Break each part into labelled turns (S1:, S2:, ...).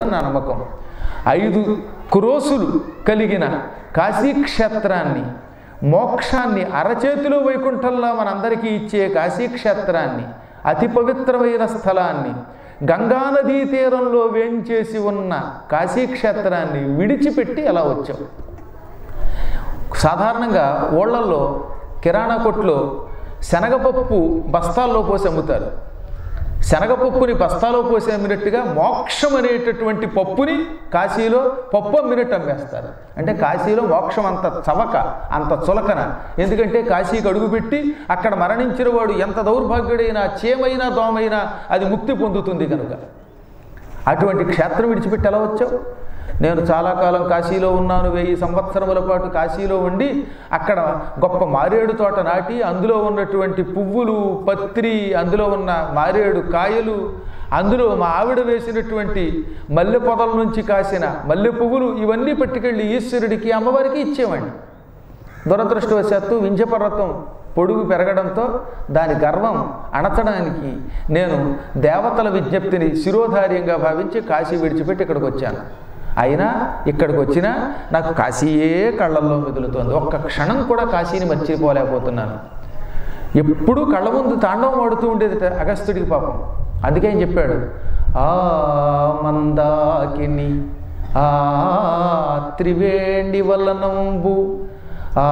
S1: ఇస్తాడని నా నమ్మకం ఐదు క్రోసులు కలిగిన కాశీక్షేత్రాన్ని మోక్షాన్ని అరచేతిలో వైకుంఠంలో మనందరికీ ఇచ్చే కాశీక్షేత్రాన్ని అతి పవిత్రమైన స్థలాన్ని గంగానదీ తీరంలో వేంచేసి ఉన్న కాశీక్షేత్రాన్ని విడిచిపెట్టి ఎలా వచ్చావు సాధారణంగా ఓళ్లల్లో కిరాణా కొట్లో శనగపప్పు బస్తాల్లో పోసి అమ్ముతారు శనగపప్పుని బస్తాలో పోసి అమ్మినట్టుగా మోక్షం అనేటటువంటి పప్పుని కాశీలో పప్పు అమ్మినట్టు అమ్మేస్తారు అంటే కాశీలో మోక్షం అంత చవక అంత చులకన ఎందుకంటే కాశీకి అడుగుపెట్టి అక్కడ మరణించిన వాడు ఎంత దౌర్భాగ్యుడైనా చేమైనా దోమైనా అది ముక్తి పొందుతుంది కనుక అటువంటి క్షేత్రం విడిచిపెట్టి ఎలా వచ్చావు నేను చాలా కాలం కాశీలో ఉన్నాను వెయ్యి సంవత్సరముల పాటు కాశీలో ఉండి అక్కడ గొప్ప మారేడు తోట నాటి అందులో ఉన్నటువంటి పువ్వులు పత్రి అందులో ఉన్న మారేడు కాయలు అందులో మా ఆవిడ వేసినటువంటి మల్లె పొదల నుంచి కాసిన మల్లె పువ్వులు ఇవన్నీ పట్టుకెళ్ళి ఈశ్వరుడికి అమ్మవారికి ఇచ్చేవాడిని దురదృష్టవశాత్తు వింధ్యపర్వతం పొడుగు పెరగడంతో దాని గర్వం అణచడానికి నేను దేవతల విజ్ఞప్తిని శిరోధార్యంగా భావించి కాశీ విడిచిపెట్టి ఇక్కడికి వచ్చాను అయినా ఇక్కడికి వచ్చినా నాకు కాశీయే కళ్ళల్లో మిగులుతోంది ఒక్క క్షణం కూడా కాశీని మర్చిపోలేకపోతున్నాను ఎప్పుడూ కళ్ళ ముందు తాండవం ఆడుతూ ఉండేది అగస్త్యుడికి పాపం అందుకే ఆయన చెప్పాడు ఆ మందాకిని ఆ త్రివేణి వలనంబు ఆ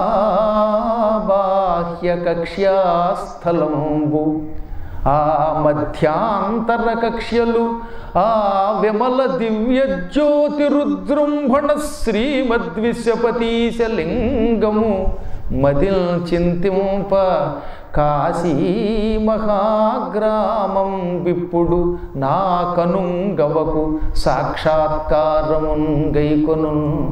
S1: బాహ్య కక్ష్యాస్థలంబు ఆ మధ్యాంతర కక్ష్యలు ఆ విమల దివ్య జ్యోతి రుద్రంభణ శ్రీమద్విశ్వపతీశ లింగము మదిల్ చింతింప కాశీ మహాగ్రామం విప్పుడు నా కనుంగవకు సాక్షాత్కారమున్ గైకొను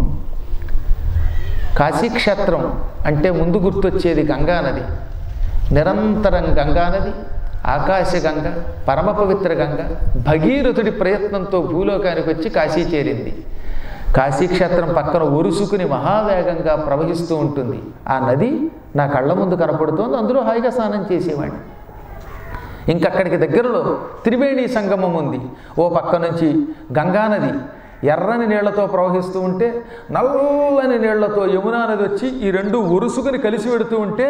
S1: కాశీక్షేత్రం అంటే ముందు గుర్తొచ్చేది గంగానది నిరంతరం గంగానది ఆకాశగంగ పరమ పవిత్ర గంగ భగీరథుడి ప్రయత్నంతో భూలోకానికి వచ్చి కాశీ చేరింది కాశీక్షేత్రం పక్కన ఒరుసుకుని మహావేగంగా ప్రవహిస్తూ ఉంటుంది ఆ నది నా కళ్ళ ముందు కనపడుతోంది అందులో హాయిగా స్నానం చేసేవాడిని ఇంకక్కడికి దగ్గరలో త్రివేణి సంగమం ఉంది ఓ పక్క నుంచి గంగానది ఎర్రని నీళ్లతో ప్రవహిస్తూ ఉంటే నల్లని నీళ్లతో యమునా నది వచ్చి ఈ రెండు ఒరుసుకుని కలిసి పెడుతూ ఉంటే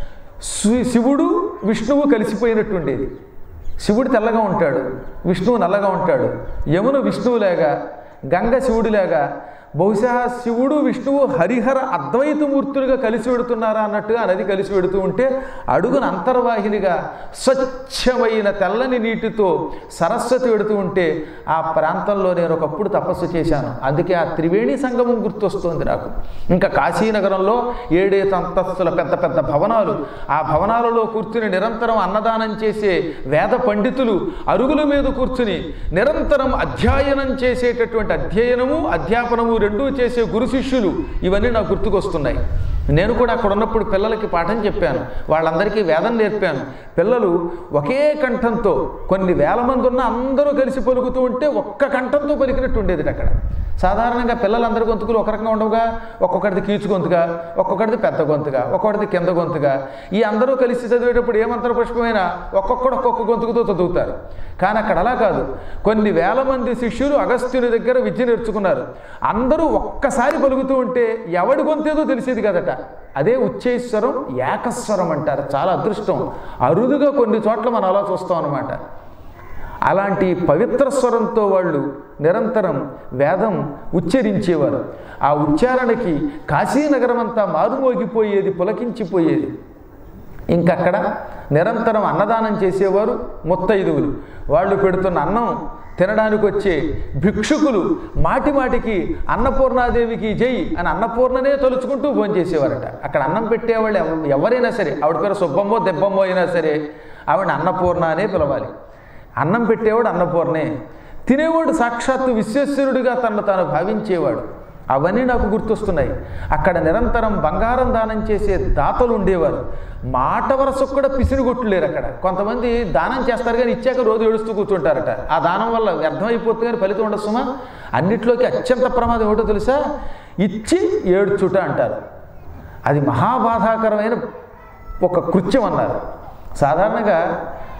S1: శి- శివుడు విష్ణువు కలిసిపోయినట్టు ఉండేది శివుడు తెల్లగా ఉంటాడు విష్ణువు నల్లగా ఉంటాడు యమున విష్ణువులాగా గంగ శివుడిలాగా బహుశా శివుడు విష్ణువు హరిహర అద్వైతమూర్తులుగా కలిసి పెడుతున్నారా అన్నట్టుగా నది కలిసి పెడుతూ ఉంటే అడుగున అంతర్వాహినిగా స్వచ్ఛమైన తెల్లని నీటితో సరస్వతి పెడుతూ ఉంటే ఆ ప్రాంతంలో నేను ఒకప్పుడు తపస్సు చేశాను అందుకే ఆ త్రివేణి సంగమం గుర్తొస్తుంది నాకు ఇంకా కాశీనగరంలో ఏడేత అంతస్తుల పెద్ద పెద్ద భవనాలు ఆ భవనాలలో కూర్చుని నిరంతరం అన్నదానం చేసే వేద పండితులు అరుగుల మీద కూర్చుని నిరంతరం అధ్యయనం చేసేటటువంటి అధ్యయనము అధ్యాపనము రెండూ చేసే గురు శిష్యులు ఇవన్నీ నాకు గుర్తుకొస్తున్నాయి నేను కూడా అక్కడ ఉన్నప్పుడు పిల్లలకి పాఠం చెప్పాను వాళ్ళందరికీ వేదం నేర్పాను పిల్లలు ఒకే కంఠంతో కొన్ని వేల మంది ఉన్న అందరూ కలిసి పలుకుతూ ఉంటే ఒక్క కంఠంతో పలికినట్టు ఉండేది అక్కడ సాధారణంగా పిల్లలందరి గొంతుకులు ఒక రకంగా ఉండవుగా ఒక్కొక్కటిది కీచు గొంతుగా ఒక్కొక్కటిది పెద్ద గొంతుగా ఒక్కొక్కటిది కింద గొంతుగా ఈ అందరూ కలిసి చదివేటప్పుడు ఏమంతర పుష్పమైనా ఒక్కొక్కడు ఒక్కొక్క గొంతుకుతో చదువుతారు కానీ అక్కడ అలా కాదు కొన్ని వేల మంది శిష్యులు అగస్త్యుని దగ్గర విద్య నేర్చుకున్నారు అందరూ ఒక్కసారి పలుకుతూ ఉంటే ఎవడి గొంతేదో తెలిసేది కదట అదే ఉచ్చేశ్వరం ఏకస్వరం అంటారు చాలా అదృష్టం అరుదుగా కొన్ని చోట్ల మనం అలా చూస్తాం అనమాట అలాంటి పవిత్ర స్వరంతో వాళ్ళు నిరంతరం వేదం ఉచ్చరించేవారు ఆ ఉచ్చారణకి కాశీనగరం అంతా మారుమోగిపోయేది పులకించిపోయేది ఇంకక్కడ నిరంతరం అన్నదానం చేసేవారు ముత్తైదువులు వాళ్ళు పెడుతున్న అన్నం తినడానికి వచ్చే భిక్షుకులు మాటి మాటికి అన్నపూర్ణాదేవికి జై అని అన్నపూర్ణనే తలుచుకుంటూ భోంచేసేవారట అక్కడ అన్నం పెట్టేవాళ్ళు ఎవ- ఎవరైనా సరే ఆవిడ పేరు సుబ్బమ్మో దెబ్బమ్మో అయినా సరే ఆవిడ అన్నపూర్ణ అనే పిలవాలి అన్నం పెట్టేవాడు అన్నపూర్ణే తినేవాడు సాక్షాత్తు విశ్వేశ్వరుడిగా తనను తాను భావించేవాడు అవన్నీ నాకు గుర్తొస్తున్నాయి అక్కడ నిరంతరం బంగారం దానం చేసే దాతలు ఉండేవారు మాట వరసకు కూడా పిసిరిగొట్లు లేరు అక్కడ కొంతమంది దానం చేస్తారు కానీ ఇచ్చాక రోజు ఏడుస్తూ కూర్చుంటారట ఆ దానం వల్ల వ్యర్థమైపోతుంది కానీ ఫలితం ఉండదు సుమా అన్నిట్లోకి అత్యంత ప్రమాదం ఏమిటో తెలుసా ఇచ్చి ఏడ్చుట అంటారు అది మహాబాధాకరమైన ఒక కృత్యం అన్నారు సాధారణంగా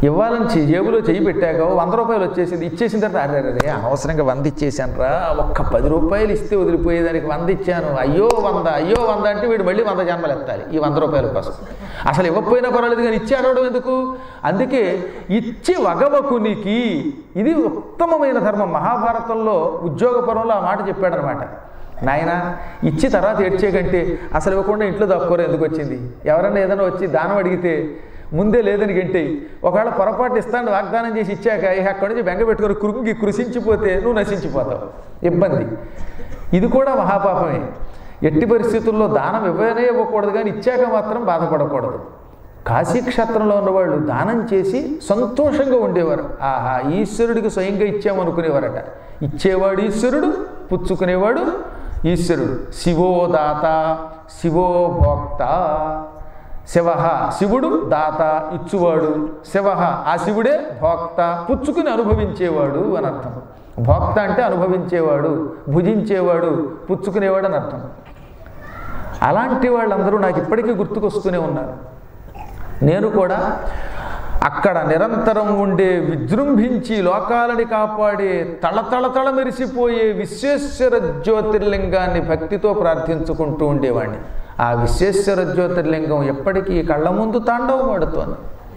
S1: ఇవ్వాలని చెయ్యి- జేబులో చెయ్యి పెట్టాక ఓ వంద రూపాయలు వచ్చేసింది ఇచ్చేసిన తర్వాత అరే అరే అనవసరంగా వంద ఇచ్చేసాను రా ఒక్క పది రూపాయలు ఇస్తే వదిలిపోయేదానికి వంద ఇచ్చాను అయ్యో వంద అయ్యో వంద అంటే వీడు మళ్ళీ వంద జన్మలు ఎత్తాలి ఈ వంద రూపాయల కోసం అసలు ఇవ్వకపోయినా పర్వాలేదు కానీ ఇచ్చి అడవడం ఎందుకు అందుకే ఇచ్చి వగవకునికి ఇది ఉత్తమమైన ధర్మం మహాభారతంలో ఉద్యోగ పరంలో ఆ మాట చెప్పాడనమాట నాయన ఇచ్చి తర్వాత ఏడ్చే కంటే అసలు ఇవ్వకుండా ఇంట్లో దాక్కోరు ఎందుకు వచ్చింది ఎవరైనా ఏదైనా వచ్చి దానం అడిగితే ముందే లేదని గంటే ఒకవేళ పొరపాటు ఇస్తాను వాగ్దానం చేసి ఇచ్చాక ఇక అక్కడి నుంచి బెంగ పెట్టుకొని కురుంగి కృషించిపోతే నువ్వు నశించిపోతావు ఇబ్బంది ఇది కూడా మహాపాపమే ఎట్టి పరిస్థితుల్లో దానం ఇవ్వనే ఇవ్వకూడదు కానీ ఇచ్చాక మాత్రం బాధపడకూడదు కాశీక్షేత్రంలో ఉన్నవాళ్ళు దానం చేసి సంతోషంగా ఉండేవారు ఆహా ఈశ్వరుడికి స్వయంగా ఇచ్చామనుకునేవారట ఇచ్చేవాడు ఈశ్వరుడు పుచ్చుకునేవాడు ఈశ్వరుడు శివోదాత శివోభోక్త శివ శివుడు దాత ఇచ్చువాడు శివ ఆ శివుడే భోక్త పుచ్చుకుని అనుభవించేవాడు అని అర్థం భోక్త అంటే అనుభవించేవాడు భుజించేవాడు పుచ్చుకునేవాడు అని అర్థం అలాంటి వాళ్ళందరూ నాకు ఇప్పటికీ గుర్తుకొస్తూనే ఉన్నారు నేను కూడా అక్కడ నిరంతరం ఉండే విజృంభించి లోకాలని కాపాడే తళతళతళ మెరిసిపోయే విశ్వేశ్వర జ్యోతిర్లింగాన్ని భక్తితో ప్రార్థించుకుంటూ ఉండేవాడిని ఆ విశ్వేశ్వర జ్యోతిర్లింగం ఎప్పటికీ కళ్ళ ముందు తాండవమాడుతోంది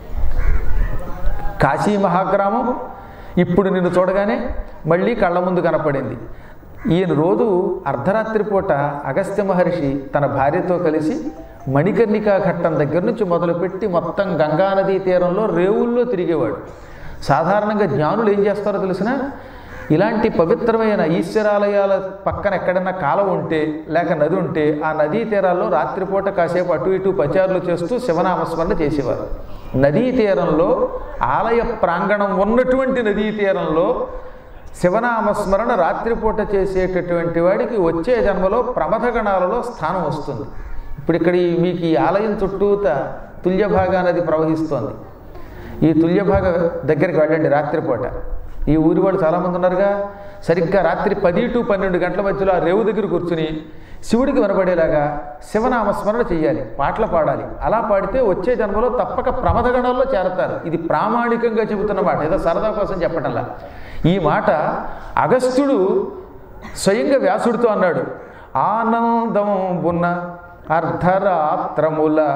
S1: కాశీ మహాగ్రామం ఇప్పుడు నిన్ను చూడగానే మళ్ళీ కళ్ళ ముందు కనపడింది ఈయన రోజు అర్ధరాత్రి పూట అగస్త్య మహర్షి తన భార్యతో కలిసి మణికర్ణికా ఘట్టం దగ్గర నుంచి మొదలుపెట్టి మొత్తం గంగానదీ తీరంలో రేవుల్లో తిరిగేవాడు సాధారణంగా జ్ఞానులు ఏం చేస్తారో తెలిసిన ఇలాంటి పవిత్రమైన ఈశ్వరాలయాల పక్కన ఎక్కడైనా కాలం ఉంటే లేక నది ఉంటే ఆ నదీ తీరాల్లో రాత్రిపూట కాసేపు అటు ఇటు పచారులు చేస్తూ శివనామస్మరణ చేసేవారు నదీ తీరంలో ఆలయ ప్రాంగణం ఉన్నటువంటి నదీ తీరంలో శివనామస్మరణ రాత్రిపూట చేసేటటువంటి వాడికి వచ్చే జన్మలో ప్రమథగణాలలో స్థానం వస్తుంది ఇప్పుడు ఇక్కడ ఈ- మీకు ఈ ఆలయం చుట్టూత తుల్యభాగా నది ప్రవహిస్తోంది ఈ తుల్యభాగ దగ్గరికి వెళ్ళండి రాత్రిపూట ఈ ఊరి వాళ్ళు చాలామంది ఉన్నారుగా సరిగ్గా రాత్రి పది టు పన్నెండు గంటల మధ్యలో ఆ రేవు దగ్గర కూర్చుని శివుడికి వినపడేలాగా శివనామస్మరణ చేయాలి పాటలు పాడాలి అలా పాడితే వచ్చే జన్మలో తప్పక ప్రమదగణాల్లో చేరతారు ఇది ప్రామాణికంగా చెబుతున్న మాట ఏదో సరదా కోసం చెప్పటంలా ఈ మాట అగస్త్యుడు స్వయంగా వ్యాసుడితో అన్నాడు ఆనందం బున్న అర్ధరాత్రముల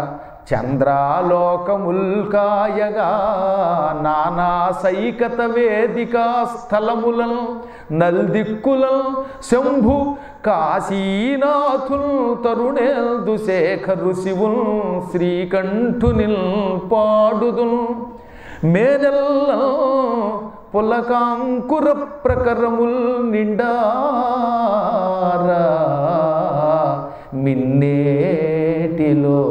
S1: చంద్రాలోకముల్కాయగా నానా సైకత వేదికా స్థలములం నల్దిక్కులం శంభు కాశీనాథుల్ తరుణేందు శేఖరు శివుల్ శ్రీకంఠునిల్ పాడుదుల్ మేనెల్ల పులకాంకుర ప్రకరముల్ నిండారా మిన్నేటిలో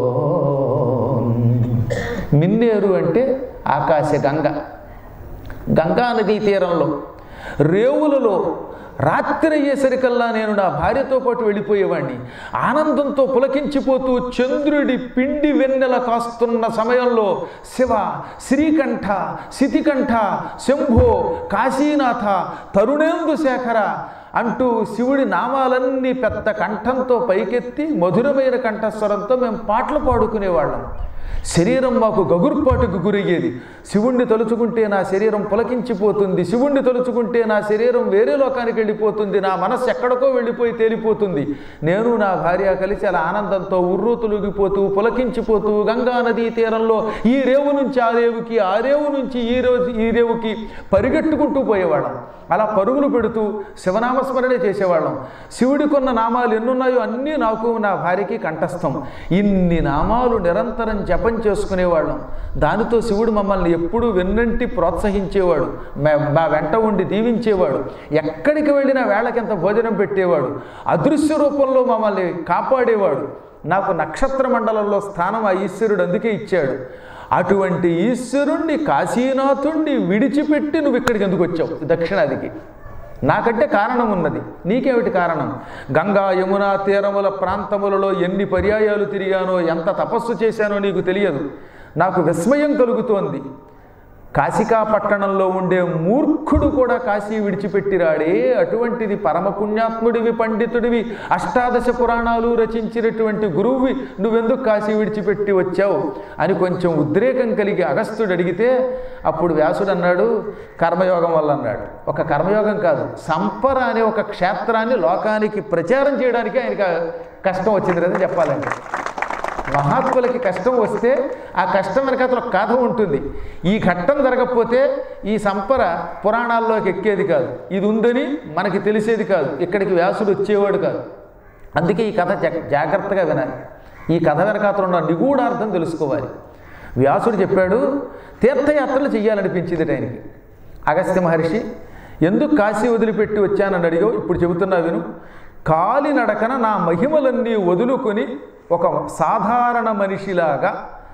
S1: మిన్నేరు అంటే ఆకాశ గంగ గంగా నదీ తీరంలో రేవులలో రాత్రి అయ్యేసరికల్లా నేను నా భార్యతో పాటు వెళ్ళిపోయేవాడిని ఆనందంతో పులకించిపోతూ చంద్రుడి పిండి వెన్నెల కాస్తున్న సమయంలో శివ శ్రీకంఠ శితికంఠ శంభో కాశీనాథ తరుణేందు శేఖర అంటూ శివుడి నామాలన్నీ పెద్ద కంఠంతో పైకెత్తి మధురమైన కంఠస్వరంతో మేము పాటలు పాడుకునేవాళ్ళం శరీరం మాకు గగుర్పాటుకు గురయ్యేది శివుణ్ణి తలుచుకుంటే నా శరీరం పులకించిపోతుంది శివుణ్ణి తలుచుకుంటే నా శరీరం వేరే లోకానికి వెళ్ళిపోతుంది నా మనస్సు ఎక్కడికో వెళ్ళిపోయి తేలిపోతుంది నేను నా భార్య కలిసి అలా ఆనందంతో ఉర్రు తొలగిపోతూ పులకించిపోతూ గంగా నదీ తీరంలో ఈ రేవు నుంచి ఆ రేవుకి ఆ రేవు నుంచి ఈ రోజు ఈ రేవుకి పరిగెట్టుకుంటూ పోయేవాళ్ళం అలా పరుగులు పెడుతూ శివనామస్మరణే చేసేవాళ్ళం శివుడికున్న నామాలు ఎన్నున్నాయో అన్నీ నాకు నా భార్యకి కంఠస్థం ఇన్ని నామాలు నిరంతరం జపం చేసుకునేవాళ్ళం దానితో శివుడు మమ్మల్ని ఎప్పుడూ వెన్నంటి ప్రోత్సహించేవాడు మా- మా వెంట ఉండి దీవించేవాడు ఎక్కడికి వెళ్ళినా వేళకింత భోజనం పెట్టేవాడు అదృశ్య రూపంలో మమ్మల్ని కాపాడేవాడు నాకు నక్షత్ర మండలంలో స్థానం ఆ ఈశ్వరుడు అందుకే ఇచ్చాడు అటువంటి ఈశ్వరుణ్ణి కాశీనాథుణ్ణి విడిచిపెట్టి నువ్వు ఇక్కడికి ఎందుకు వచ్చావు దక్షిణాదికి నాకంటే కారణం ఉన్నది నీకేమిటి కారణం గంగా యమునా తీరముల ప్రాంతములలో ఎన్ని పర్యాయాలు తిరిగానో ఎంత తపస్సు చేశానో నీకు తెలియదు నాకు విస్మయం కలుగుతోంది కాశికా పట్టణంలో ఉండే మూర్ఖుడు కూడా కాశీ విడిచిపెట్టిరాడే అటువంటిది పరమ పుణ్యాత్ముడివి పండితుడివి అష్టాదశ పురాణాలు రచించినటువంటి గురువువి నువ్వెందుకు కాశీ విడిచిపెట్టి వచ్చావు అని కొంచెం ఉద్రేకం కలిగి అగస్త్యుడు అడిగితే అప్పుడు వ్యాసుడు అన్నాడు కర్మయోగం వల్ల అన్నాడు ఒక కర్మయోగం కాదు సంపర అనే ఒక క్షేత్రాన్ని లోకానికి ప్రచారం చేయడానికి ఆయనకి కష్టం వచ్చింది కదా చెప్పాలంటే మహాత్ములకి కష్టం వస్తే ఆ కష్టం వెనక అతను ఒక కథ ఉంటుంది ఈ ఘట్టం జరగకపోతే ఈ సంపర పురాణాల్లోకి ఎక్కేది కాదు ఇది ఉందని మనకి తెలిసేది కాదు ఇక్కడికి వ్యాసుడు వచ్చేవాడు కాదు అందుకే ఈ కథ జా- జాగ్రత్తగా వినాలి ఈ కథ వెనకాతలు ఉన్న నిగూఢార్థం తెలుసుకోవాలి వ్యాసుడు చెప్పాడు తీర్థయాత్రలు చెయ్యాలనిపించింది ఆయనకి అగస్త్య మహర్షి ఎందుకు కాశీ వదిలిపెట్టి వచ్చానని అడిగావు ఇప్పుడు చెబుతున్నా విను కాలినడకన నా మహిమలన్నీ వదులుకొని ఒక సాధారణ మనిషిలాగా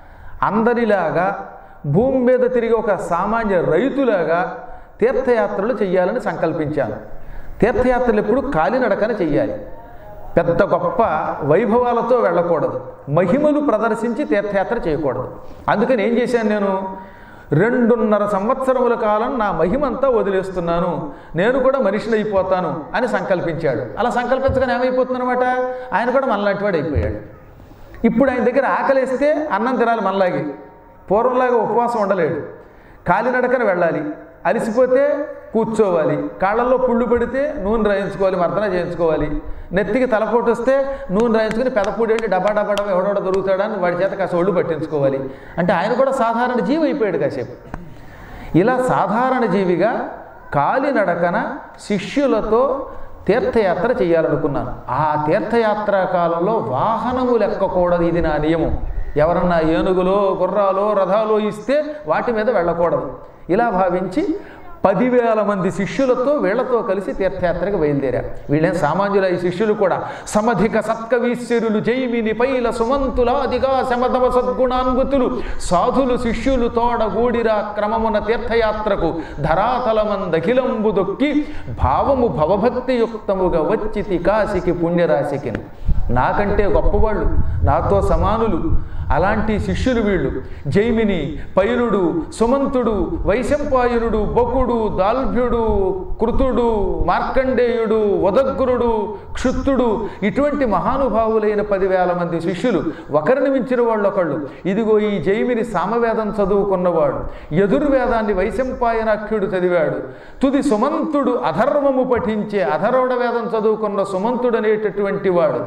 S1: అందరిలాగా భూమి మీద తిరిగి ఒక సామాన్య రైతులాగా తీర్థయాత్రలు చెయ్యాలని సంకల్పించాను తీర్థయాత్రలు ఎప్పుడు కాలినడకన చెయ్యాలి పెద్ద గొప్ప వైభవాలతో వెళ్ళకూడదు మహిమలు ప్రదర్శించి తీర్థయాత్ర చేయకూడదు అందుకని ఏం చేశాను నేను రెండున్నర సంవత్సరముల కాలం నా మహిమంతా వదిలేస్తున్నాను నేను కూడా మనిషిని అయిపోతాను అని సంకల్పించాడు అలా సంకల్పించగానే ఏమైపోతుందన్నమాట ఆయన కూడా మనలాంటి వాడు అయిపోయాడు ఇప్పుడు ఆయన దగ్గర ఆకలిస్తే అన్నం తినాలి మనలాగే పూర్వంలాగా ఉపవాసం ఉండలేడు కాలినడకన వెళ్ళాలి అలిసిపోతే కూర్చోవాలి కాళ్ళల్లో పుళ్ళు పెడితే నూనె రాయించుకోవాలి మర్దన చేయించుకోవాలి నెత్తికి తలపోటు వస్తే నూనె రాయించుకుని పెదపూడి వెళ్ళి డబ్బా డబ్బా డబ్బా ఎవడోడ దొరుకుతాడని వాడి చేత కాస్త ఒళ్ళు పట్టించుకోవాలి అంటే ఆయన కూడా సాధారణ జీవి అయిపోయాడు కాసేపు ఇలా సాధారణ జీవిగా కాలినడకన శిష్యులతో తీర్థయాత్ర చేయాలనుకున్నాను ఆ తీర్థయాత్ర కాలంలో వాహనము లెక్కకూడదు ఇది నా నియమం ఎవరన్నా ఏనుగులో గుర్రాలో రథాలో ఇస్తే వాటి మీద వెళ్ళకూడదు ఇలా భావించి పదివేల మంది శిష్యులతో వీళ్లతో కలిసి తీర్థయాత్రకు బయలుదేరారు వీళ్ళేం సామాన్యుల ఈ శిష్యులు కూడా సమధిక సత్కవీశ్వరులు జైమిని పైల సుమంతులాదిగా శమధమ సద్గుణాన్వితులు సాధులు శిష్యులు తోడ గూడిరా క్రమమున తీర్థయాత్రకు ధరాతలమందఖిలంబు దొక్కి భావము భవభక్తియుక్తముగా వచ్చితి కాశికి పుణ్యరాశికి నాకంటే గొప్పవాళ్ళు నాతో సమానులు అలాంటి శిష్యులు వీళ్ళు జైమిని పైలుడు సుమంతుడు వైశంపాయనుడు బకుడు దాల్భ్యుడు కృతుడు మార్కండేయుడు వదగ్రుడు క్షుత్తుడు ఇటువంటి మహానుభావులైన పదివేల మంది శిష్యులు ఒకరిని మించిన వాళ్ళు ఒకళ్ళు ఇదిగో ఈ జైమిని సామవేదం చదువుకున్నవాడు యదుర్వేదాన్ని వైశంపాయనాఖ్యుడు చదివాడు తుది సుమంతుడు అధర్మము పఠించే అధర్వణ వేదం చదువుకున్న సుమంతుడు అనేటటువంటి వాడు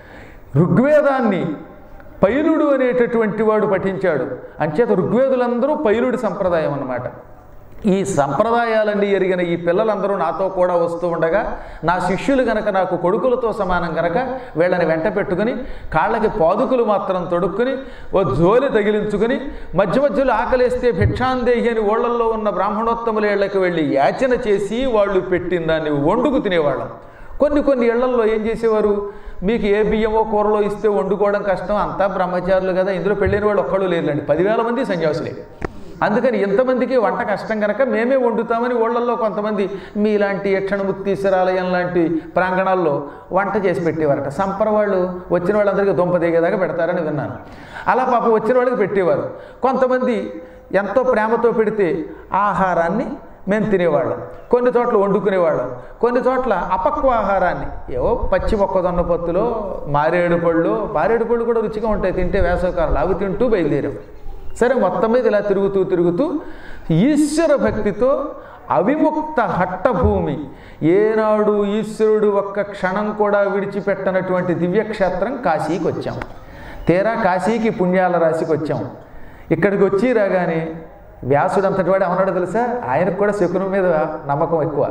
S1: ఋగ్వేదాన్ని పైలుడు అనేటటువంటి వాడు పఠించాడు అంచేత ఋగ్వేదులందరూ పైలుడి సంప్రదాయం అన్నమాట ఈ సంప్రదాయాలన్నీ ఎరిగిన ఈ పిల్లలందరూ నాతో కూడా వస్తూ ఉండగా నా శిష్యులు గనక నాకు కొడుకులతో సమానం గనక వీళ్ళని వెంట పెట్టుకుని కాళ్ళకి పాదుకులు మాత్రం తొడుక్కుని ఓ జోలి తగిలించుకుని మధ్య మధ్యలో ఆకలేస్తే భిక్షాందేహి అని ఓళ్లల్లో ఉన్న బ్రాహ్మణోత్తముల ఇళ్లకు వెళ్ళి యాచన చేసి వాళ్ళు పెట్టిన దాన్ని వండుకు తినేవాళ్ళం కొన్ని కొన్ని ఇళ్లల్లో ఏం చేసేవారు మీకు ఏ బియ్యమో కూరలో ఇస్తే వండుకోవడం కష్టం అంతా బ్రహ్మచారులు కదా ఇందులో పెళ్ళైన వాళ్ళు ఒక్కళ్ళు లేరులేండి పదివేల మంది సన్యాసులే అందుకని ఎంతమందికి వంట కష్టం కనుక మేమే వండుతామని ఊళ్ళల్లో కొంతమంది మీలాంటి యక్షణముక్తీశ్వరాలయం లాంటి ప్రాంగణాల్లో వంట చేసి పెట్టేవారట సంపర వాళ్ళు వచ్చిన వాళ్ళందరికీ దుంప దిగేదాకా పెడతారని విన్నాను అలా పాప వచ్చిన వాళ్ళకి పెట్టేవారు కొంతమంది ఎంతో ప్రేమతో పెడితే ఆహారాన్ని మేము తినేవాళ్ళం కొన్ని చోట్ల వండుకునేవాళ్ళం కొన్ని చోట్ల అపక్వ ఆహారాన్ని ఏవో పచ్చి మొక్కజొన్న పత్తులో మారేడు పళ్ళు మారేడు పళ్ళు కూడా రుచిగా ఉంటాయి తింటే వేసవకాలంలో అవి తింటూ బయలుదేరాం సరే మొత్తం మీద ఇలా తిరుగుతూ తిరుగుతూ ఈశ్వర భక్తితో అవిముక్త హట్టభూమి ఏనాడు ఈశ్వరుడు ఒక్క క్షణం కూడా విడిచిపెట్టనటువంటి దివ్యక్షేత్రం కాశీకి వచ్చాం తీరా కాశీకి పుణ్యాల రాశికి వచ్చాం ఇక్కడికి వచ్చి రాగానే వ్యాసుడు అంతటి వాడు ఏమన్నాడో తెలుసా ఆయనకు కూడా శకునం మీద నమ్మకం ఎక్కువ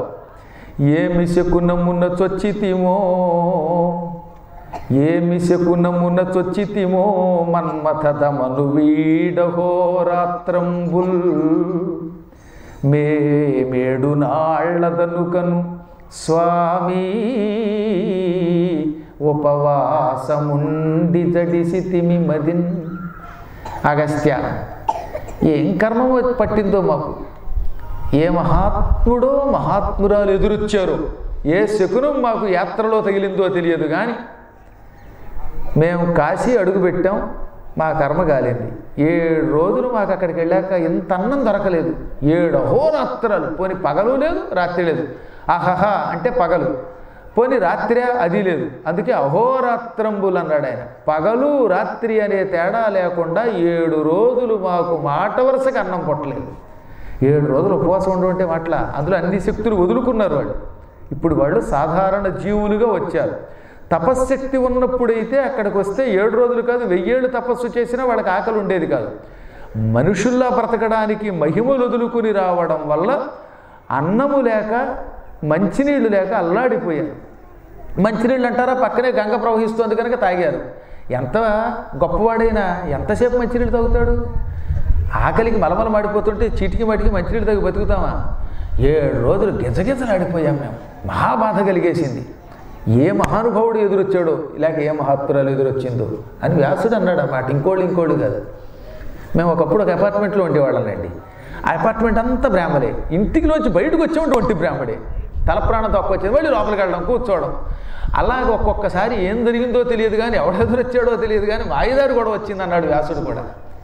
S1: ఏమి శకునమున్న చొచ్చితిమో ఏమి శకునమున చొచ్చితిమో మన్మథదమను వీడహోరాత్రంబుల్ మేమేడు నాళ్లదనుకను స్వామి ఉపవాసముండి జడిసితిమి మదిన్ అగస్త్య ఏం కర్మం పట్టిందో మాకు ఏ మహాత్ముడో మహాత్మురాలు ఎదురొచ్చారో ఏ శకునం మాకు యాత్రలో తగిలిందో తెలియదు కానీ మేము కాశీ అడుగుపెట్టాం మా కర్మ కాలింది ఏడు రోజులు మాకు అక్కడికి వెళ్ళాక ఇంత అన్నం దొరకలేదు ఏడు అహోరాత్రాలు పోని పగలు లేదు రాత్రి లేదు ఆహహా అంటే పగలు పోని రాత్రి అది లేదు అందుకే అహోరాత్రంబులు అన్నాడు ఆయన పగలు రాత్రి అనే తేడా లేకుండా ఏడు రోజులు మాకు మాట వరుసగా అన్నం పుట్టలేదు ఏడు రోజులు ఉపవాసం ఉండమంటే మాట్ల అందులో అన్ని శక్తులు వదులుకున్నారు వాళ్ళు ఇప్పుడు వాళ్ళు సాధారణ జీవులుగా వచ్చారు తపశ్శక్తి ఉన్నప్పుడైతే అక్కడికి వస్తే ఏడు రోజులు కాదు వెయ్యేళ్ళు తపస్సు చేసినా వాళ్ళకి ఆకలి ఉండేది కాదు మనుషుల్లా బ్రతకడానికి మహిమలు వదులుకుని రావడం వల్ల అన్నము లేక మంచినీళ్ళు లేక అల్లాడిపోయారు మంచినీళ్ళు అంటారా పక్కనే గంగ ప్రవహిస్తోంది కనుక తాగారు ఎంత గొప్పవాడైనా ఎంతసేపు మంచినీళ్ళు తాగుతాడు ఆకలికి మలమల మాడిపోతుంటే చీటికి మటికి మంచినీళ్ళు తాగి బతుకుతామా ఏడు రోజులు గిజగిజలాడిపోయాం మేము మహాబాధ కలిగేసింది ఏ మహానుభావుడు ఎదురొచ్చాడో లేక ఏ మహాత్మురాలు ఎదురొచ్చిందో అని వ్యాసుడు అన్నాడు అన్నమాట ఇంకోళ్ళు ఇంకోళ్ళు కాదు మేము ఒకప్పుడు ఒక అపార్ట్మెంట్లో ఉండేవాళ్ళండి ఆ అపార్ట్మెంట్ అంతా బ్రాహ్మడే ఇంటికిలోంచి బయటకు వచ్చేవాడు ఒంటి బ్రాహ్మడే తల ప్రాణం తక్కువ వచ్చింది మళ్ళీ లోపలికి వెళ్ళడం కూర్చోవడం అలాగే ఒక్కొక్కసారి ఏం జరిగిందో తెలియదు కానీ ఎవడెదురొచ్చాడో తెలియదు కానీ వాయిదారు కూడా వచ్చింది అన్నాడు వ్యాసుడు కూడా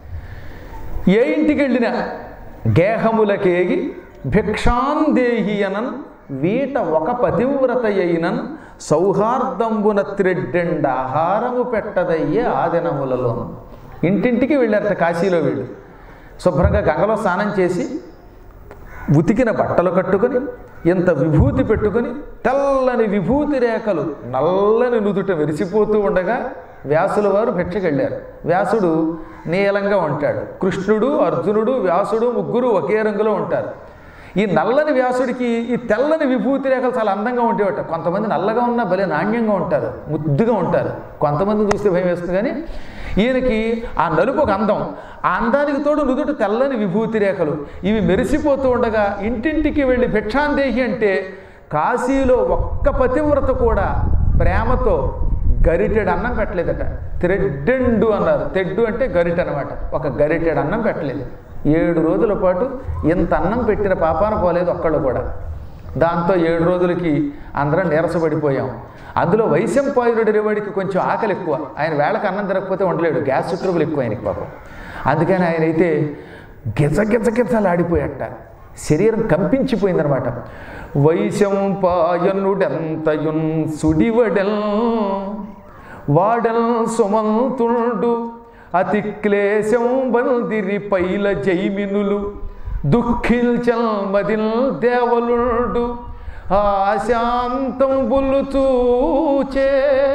S1: ఏ ఇంటికి వెళ్ళినా గేహములకేగి భిక్షాందేహి అనన్ వీట ఒక పతివ్రత అయినన్ సౌహార్దంబున త్రెడ్డెండ ఆహారము పెట్టదయ్యే ఆదినములలో ఇంటింటికి వెళ్ళారట కాశీలో వీళ్ళు శుభ్రంగా గంగలో స్నానం చేసి ఉతికిన బట్టలు కట్టుకొని ఇంత విభూతి పెట్టుకొని తెల్లని విభూతి రేఖలు నల్లని నుదుట మెరిసిపోతూ ఉండగా వ్యాసుల వారు భిక్షకెళ్ళారు వ్యాసుడు నీలంగా ఉంటాడు కృష్ణుడు అర్జునుడు వ్యాసుడు ముగ్గురు ఒకే రంగులో ఉంటారు ఈ నల్లని వ్యాసుడికి ఈ తెల్లని విభూతి రేఖలు చాలా అందంగా ఉండేవట కొంతమంది నల్లగా ఉన్నా భలే నాణ్యంగా ఉంటారు ముద్దుగా ఉంటారు కొంతమంది చూస్తే భయం వేస్తుంది కానీ ఈయనకి ఆ నలుపు ఒక అందం ఆ అందానికి తోడు నుదుట తెల్లని విభూతి రేఖలు ఇవి మెరిసిపోతూ ఉండగా ఇంటింటికి వెళ్ళి భిక్షాందేహి అంటే కాశీలో ఒక్క పతివ్రత కూడా ప్రేమతో గరిటెడు అన్నం పెట్టలేదట త్రెడ్డెండు అన్నారు తెడ్డు అంటే గరిటె అనమాట ఒక గరిటెడు అన్నం పెట్టలేదు ఏడు రోజుల పాటు ఇంత అన్నం పెట్టిన పాపాన పోలేదు ఒక్కళ్ళు కూడా దాంతో ఏడు రోజులకి అందరం నీరసపడిపోయాం అందులో వైశంపాయుడి వాడికి కొంచెం ఆకలి ఎక్కువ ఆయన వేళకు అన్నం తిరగకపోతే ఉండలేడు గ్యాస్ ట్రబుల్ ఎక్కువ ఆయనకి పాపం అందుకని ఆయన అయితే గిజ గిజ గిజలాడిపోయట శరీరం కంపించిపోయిందనమాట వైశంపాయనుడెంతయున్ సుడివడెల్ వాడల్ సుమంతుడు అతి క్లేశం బందిరి పైల జైమినులు దుఃఖిల్చల్ మదిల్ దేవలుడు ఆశాంతం బుల్లుతూచే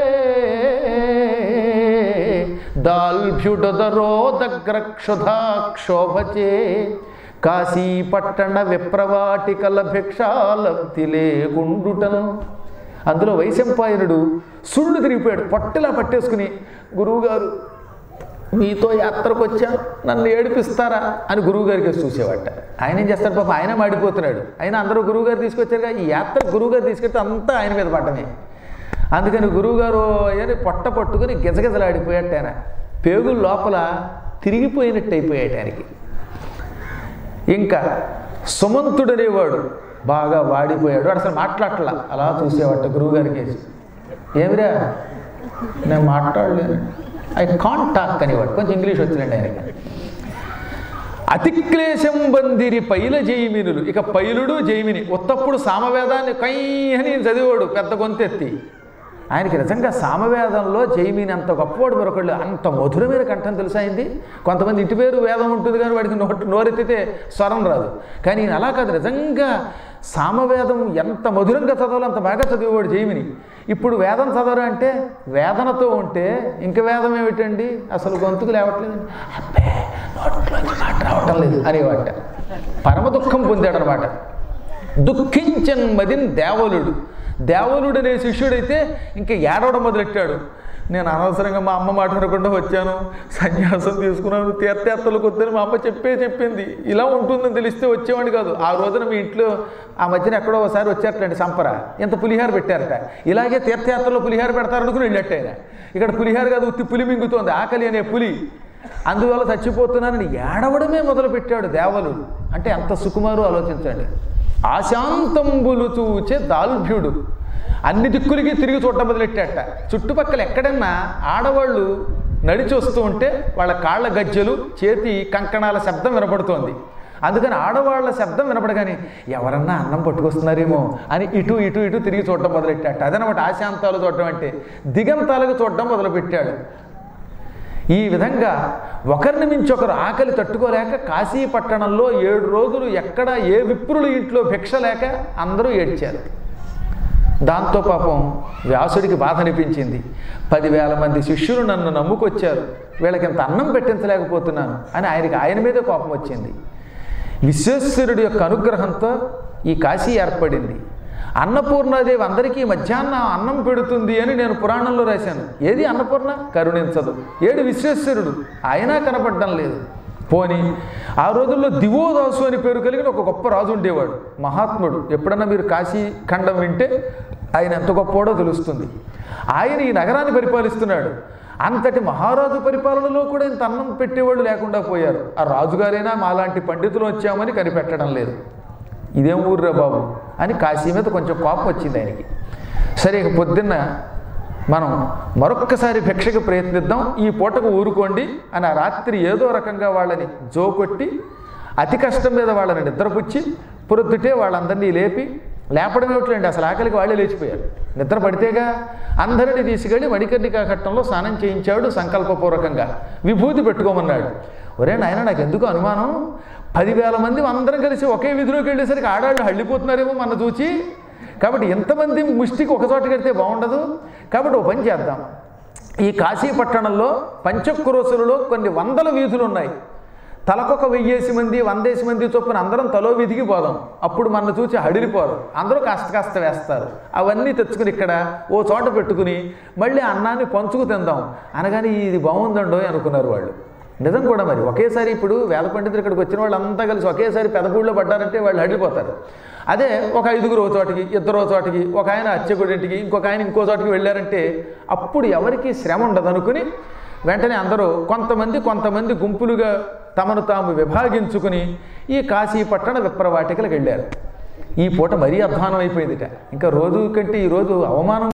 S1: దాల్భ్యుడదరోదగ్రక్షుధాక్షోభచే కాశీ పట్టణ విప్రవాటికల భిక్షాలబ్ధి లేకుండుటను అందులో వైశంపాయనుడు సుళ్ళు తిరిగిపోయాడు పట్టులా పట్టేసుకుని గురువుగారు మీతో యాత్రకు వచ్చా నన్ను ఏడిపిస్తారా అని గురువుగారికి చూసేవాట ఆయన ఏం చేస్తాడు పాప ఆయన మాడిపోతున్నాడు ఆయన అందరూ గురువుగారు తీసుకొచ్చారుగా ఈ యాత్ర గురువుగారు తీసుకెళ్తే అంతా ఆయన మీద పట్టమే అందుకని గురువుగారు అని పొట్ట పట్టుకుని గిజగిజలాడిపోయాట ఆయన పేగుల లోపల తిరిగిపోయినట్టు అయిపోయాడు ఆయనకి ఇంకా సుమంతుడనేవాడు బాగా వాడిపోయాడు వాడు అసలు మాట్లాడట్లా అలా చూసేవాట గురువుగారికి ఏమిరా నేను మాట్లాడలేను ఐ కాంట్ టాక్ అనేవాడు కొంచెం ఇంగ్లీష్ వచ్చినండి ఆయనకి అతిక్లేశం బందిరి పైల జైమినులు ఇక పైలుడు జైమిని ఉత్తప్పుడు సామవేదాన్ని కై అని చదివాడు పెద్ద గొంతెత్తి ఆయనకి నిజంగా సామవేదంలో జైమిని అంత గొప్పవాడు మరొకళ్ళు అంత మధురమైన కంఠం తెలుసా అయింది కొంతమంది ఇంటి పేరు వేదం ఉంటుంది కానీ వాడికి నోటి నోరెత్తితే స్వరం రాదు కానీ ఈయన అలా కాదు నిజంగా సామవేదం ఎంత మధురంగా చదవాలో అంత బాగా చదివేవాడు జైమిని ఇప్పుడు వేదం చదవరు అంటే వేదనతో ఉంటే ఇంక వేదం ఏమిటండి అసలు గొంతుకు లేవట్లేదండి అబ్బే నోట్లోంచి మాట రావటం లేదు అనేవాట పరమ దుఃఖం పొందాడనమాట దుఃఖించన్ మదిన్ దేవలుడు దేవలుడు అనే శిష్యుడైతే ఇంకా ఏడవడం మొదలెట్టాడు నేను అనవసరంగా మా అమ్మ మాట వినకుండా వచ్చాను సన్యాసం తీసుకున్నాను తీర్థయాత్రలకు వద్దని మా అమ్మ చెప్పే చెప్పింది ఇలా ఉంటుందని తెలిస్తే వచ్చేవాడిని కాదు ఆ రోజున మీ ఇంట్లో ఆ మధ్యన ఎక్కడో ఒకసారి వచ్చారటండి సంపర ఇంత పులిహార పెట్టారట ఇలాగే తీర్థయాత్రలో పులిహార పెడతారనుకుని వెళ్ళట్టు ఆయన ఇక్కడ పులిహార కాదు ఉత్తి పులి మింగుతోంది ఆకలి అనే పులి అందువల్ల చచ్చిపోతున్నానని ఏడవడమే మొదలు పెట్టాడు దేవలుడు అంటే ఎంత సుకుమారు ఆలోచించండి ఆశాంతంబులు చూచే దాల్భ్యుడు అన్ని దిక్కులకి తిరిగి చూడటం మొదలెట్టాట చుట్టుపక్కల ఎక్కడన్నా ఆడవాళ్ళు నడిచి వస్తూ ఉంటే వాళ్ళ కాళ్ళ గజ్జెలు చేతి కంకణాల శబ్దం వినపడుతోంది అందుకని ఆడవాళ్ళ శబ్దం వినపడగానే ఎవరన్నా అన్నం పట్టుకొస్తున్నారేమో అని ఇటు ఇటు ఇటు తిరిగి చూడటం మొదలెట్టాడు అదనమాట ఆశాంతాలు చూడటం అంటే దిగంతాలకు చూడటం మొదలుపెట్టాడు ఈ విధంగా ఒకరిని మించి ఒకరు ఆకలి తట్టుకోలేక కాశీ పట్టణంలో ఏడు రోజులు ఎక్కడ ఏ విప్రులు ఇంట్లో భిక్ష లేక అందరూ ఏడ్చారు దాంతో పాపం వ్యాసుడికి బాధ అనిపించింది పదివేల మంది శిష్యులు నన్ను నమ్ముకొచ్చారు వీళ్ళకి ఇంత అన్నం పెట్టించలేకపోతున్నాను అని ఆయనకి ఆయన మీదే కోపం వచ్చింది విశ్వేశ్వరుడి యొక్క అనుగ్రహంతో ఈ కాశీ ఏర్పడింది అన్నపూర్ణాదేవి అందరికీ మధ్యాహ్నం అన్నం పెడుతుంది అని నేను పురాణంలో రాశాను ఏది అన్నపూర్ణ కరుణించదు ఏడు విశ్వేశ్వరుడు ఆయన కనపడడం లేదు పోని ఆ రోజుల్లో దివోదాసు అని పేరు కలిగిన ఒక గొప్ప రాజు ఉండేవాడు మహాత్ముడు ఎప్పుడన్నా మీరు కాశీ ఖండం వింటే ఆయన ఎంత గొప్పవాడో తెలుస్తుంది ఆయన ఈ నగరాన్ని పరిపాలిస్తున్నాడు అంతటి మహారాజు పరిపాలనలో కూడా ఇంత అన్నం పెట్టేవాళ్ళు లేకుండా పోయారు ఆ రాజుగారైనా మాలాంటి పండితులు వచ్చామని కనిపెట్టడం లేదు ఇదేం ఊర్రా బాబు అని కాశీ మీద కొంచెం కోపం వచ్చింది ఆయనకి సరే ఇక పొద్దున్న మనం మరొక్కసారి భిక్షకు ప్రయత్నిద్దాం ఈ పూటకు ఊరుకోండి అని ఆ రాత్రి ఏదో రకంగా వాళ్ళని జోకొట్టి అతి కష్టం మీద వాళ్ళని నిద్రపుచ్చి పొద్దుటే వాళ్ళందరినీ లేపి లేపడం ఏమిటండి అసలు ఆకలికి వాళ్ళే లేచిపోయారు నిద్ర పడితేగా అందరినీ తీసుకెళ్ళి మణికర్ణికా ఘట్టంలో స్నానం చేయించాడు సంకల్పపూర్వకంగా విభూతి పెట్టుకోమన్నాడు ఒరే నాయన నాకు ఎందుకు అనుమానం పదివేల మంది అందరం కలిసి ఒకే విధిలోకి వెళ్ళేసరికి ఆడాళ్ళు హళ్ళిపోతున్నారేమో మన చూచి కాబట్టి ఎంతమంది ముష్టికి ఒక చోట కడితే బాగుండదు కాబట్టి ఓ పని చేద్దాం ఈ కాశీ పట్టణంలో పంచక్రోసులలో కొన్ని వందల వీధులు ఉన్నాయి తలకొక వెయ్యేసి మంది వందేసి మంది చొప్పున అందరం తలో వీధికి పోదాం అప్పుడు మన చూసి హడిలిపోరు అందరూ కాస్త కాస్త వేస్తారు అవన్నీ తెచ్చుకుని ఇక్కడ ఓ చోట పెట్టుకుని మళ్ళీ అన్నాన్ని పంచుకు తిందాం అనగానే ఇది బాగుందండో అనుకున్నారు వాళ్ళు నిజం కూడా మరి ఒకేసారి ఇప్పుడు వేద పండితులు ఇక్కడికి వచ్చిన వాళ్ళంతా కలిసి ఒకేసారి పెదపూడిలో పడ్డారంటే వాళ్ళు హడిపోతారు అదే ఒక ఐదుగురు ఓ చోటికి ఇద్దరు ఓ చోటికి ఒక ఆయన అచ్చగుడింటికి ఇంకొక ఆయన ఇంకో చోటికి వెళ్ళారంటే అప్పుడు ఎవరికి శ్రమ ఉండదు అనుకుని వెంటనే అందరూ కొంతమంది కొంతమంది గుంపులుగా తమను తాము విభాగించుకుని ఈ కాశీ పట్టణ విప్రవాటికలకు వెళ్ళారు ఈ పూట మరీ అధ్వానం అయిపోయిందిట ఇంకా రోజు కంటే ఈ రోజు అవమానం